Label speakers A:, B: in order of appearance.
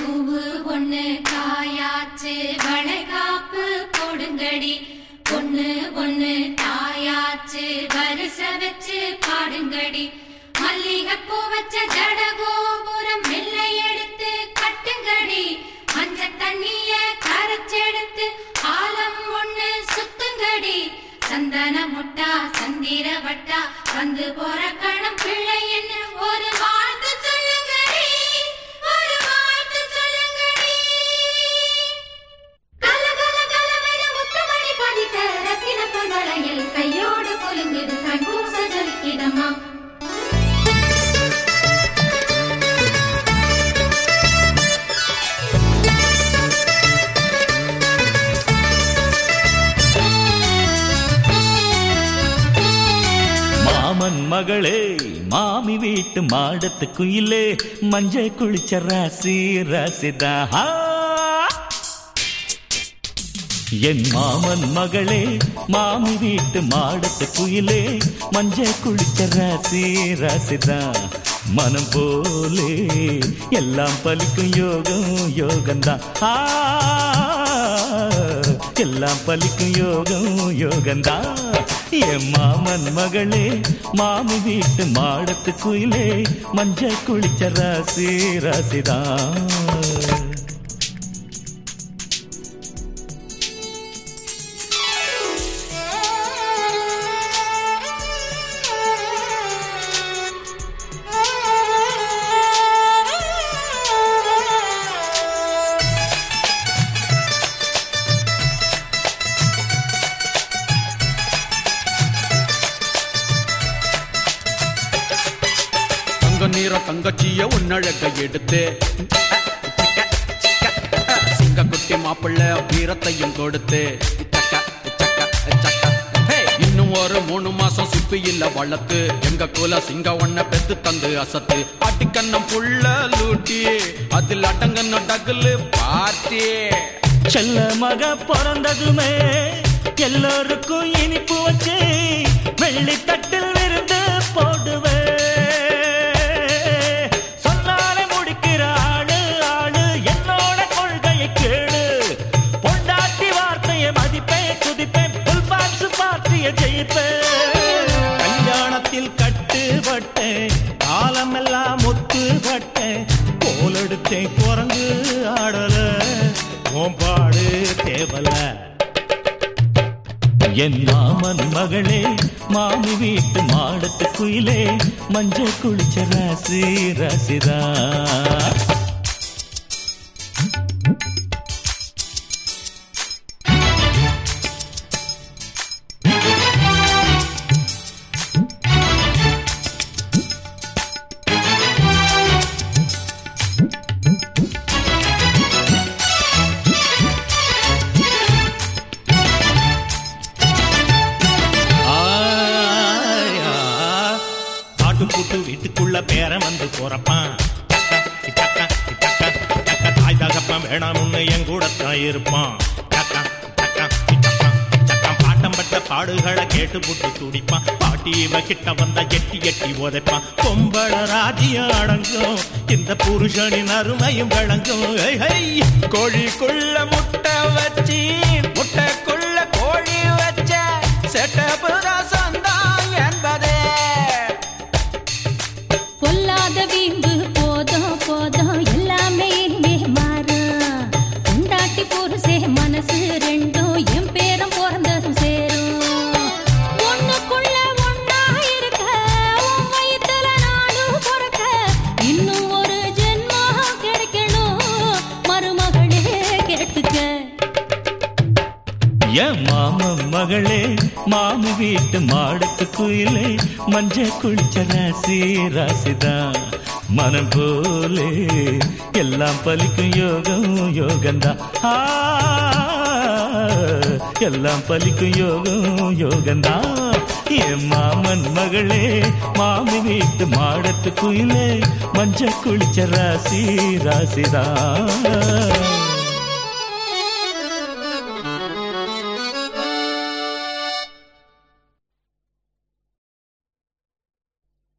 A: பூவு ஒண்ணு காயாச்சு வளைகாப்பு கொடுங்கடி பொண்ணு ஒண்ணு தாயாச்சு வரிச வச்சு பாடுங்கடி மல்லிகைப்பூ வச்ச ஜட கோபுரம் மெல்லை எடுத்து கட்டுங்கடி மஞ்ச தண்ணிய கரைச்செடுத்து ஆலம் ஒண்ணு சுத்துங்கடி சந்தன முட்டா சந்திர வட்டா வந்து போற கணம் பிள்ளை என்ன ஒரு வாழ்த்து சொல்லுங்கடி ஒரு வாழ்த்து சொல்லுங்கடி கல கல கலவென முத்துமணி பதித்த ரத்தின பொன்வளையல் கையோடு கொலுங்குது கண் பூச ஜொலிக்குதம்மா
B: மாமன் மகளே மாமி வீட்டு மாடத்து குயிலே மஞ்ச குளிச்ச ராசி ராசிதா ஆ! என் மாமன் மகளே மாமி வீட்டு மாடத்து குயிலே மஞ்ச குளிச்ச ராசி ராசிதா மனம் போலே எல்லாம் பலிக்கும் யோகம் யோகந்தான் ஆ எல்லாம் பலிக்கும் யோகம் யோகந்தா என் மாமன் மகளே மாமி வீட்டு மாடத்து குயிலே மஞ்ச குளிச்ச ராசி ராசிதான்
C: தங்க நீர தங்கச்சிய உன்னழக எடுத்து சிங்க குட்டி மாப்பிள்ள வீரத்தையும் கொடுத்து சக்க, சக்க, சக்க. ஹே, இன்னும் ஒரு மூணு மாசம் சிப்பி இல்ல வளர்த்து எங்க குல சிங்க ஒன்ன பெத்து தந்து அசத்து அட்டிக்கண்ணம் புள்ள லூட்டி அதில் அடங்கன்னு டகுலு பார்ட்டி
B: செல்ல மக பிறந்ததுமே எல்லோருக்கும் இனிப்பு வச்சு வெள்ளி தட்டில் விருந்து போடுவே சொன்னாலே முடிக்கிற ஆளு ஆளு என்னோட கொள்கையை கேளு பொண்டாட்டி வார்த்தையை மதிப்பேன் குதிப்பேன் புல் பாக்ஸ் பார்ட்டியை ஜெயிப்பேன்
D: கல்யாணத்தில் கட்டுப்பட்டேன் காலமெல்லாம் ஒத்துப்பட்டேன் கோலெடுத்தேன் குரங்கு ஆடல ஓம்பாடு தேவல
B: என் மாமன் மகளே மாமி வீட்டு மாடத்து குயிலே மஞ்ச குளிச்ச ராசி ராசிதா
D: ஆயா, காட்டுக்கூட்டு வீட்டுக்குள்ள பேரன் வந்து போறப்பான் டக்கா, டக்கா, டக்கா, டக்கா, தாய் தகப்பன் வேணாம்னு என் கூடத்தான் இருப்பான் டக்கா, டக்கா, டக்கா, டக்கா, பாட்டம் பட்ட பாடுகளை கேட்டு புட்டு துடிப்பான் பாட்டி இவ கிட்ட வந்தா எட்டி எட்டி உதைப்பான் பொம்பள ராஜ்யம் அடங்கும் இந்த புருஷனின் அருமையும் விளங்கும் ஹை, ஹை.
C: கோழிக்குள்ள முட்டை வச்சு முட்டைக்குள்ள கோழி வச்ச செட்டபுர சொந்தம் என்பதே
E: பொல்லாத வீம்பு போதும் போதும் எல்லாமே இனிமே மாறும் உண்டாட்டி புருஷே மனசு ரெண்டும் என் பேரம் பிறந்ததும் சேரும் ஒண்ணுக்குள்ள ஒண்ணா இருக்க உன் வயித்துல நானும் பிறக்க இன்னும் ஒரு ஜென்மம் கிடைக்கணும் மருமகளே கேட்டுக்க
B: என் மாமன் மகளே மாமி வீட்டு மாடத்து குயிலே மஞ்ச குளிச்ச ராசி ராசிதா மனம் போலே எல்லாம் பலிக்கும் யோகம் யோகந்தா ஆ, எல்லாம் பலிக்கும் யோகம் யோகந்தா என் மாமன் மகளே மாமி வீட்டு மாடத்து குயிலே மஞ்ச குளிச்ச ராசி ராசிதா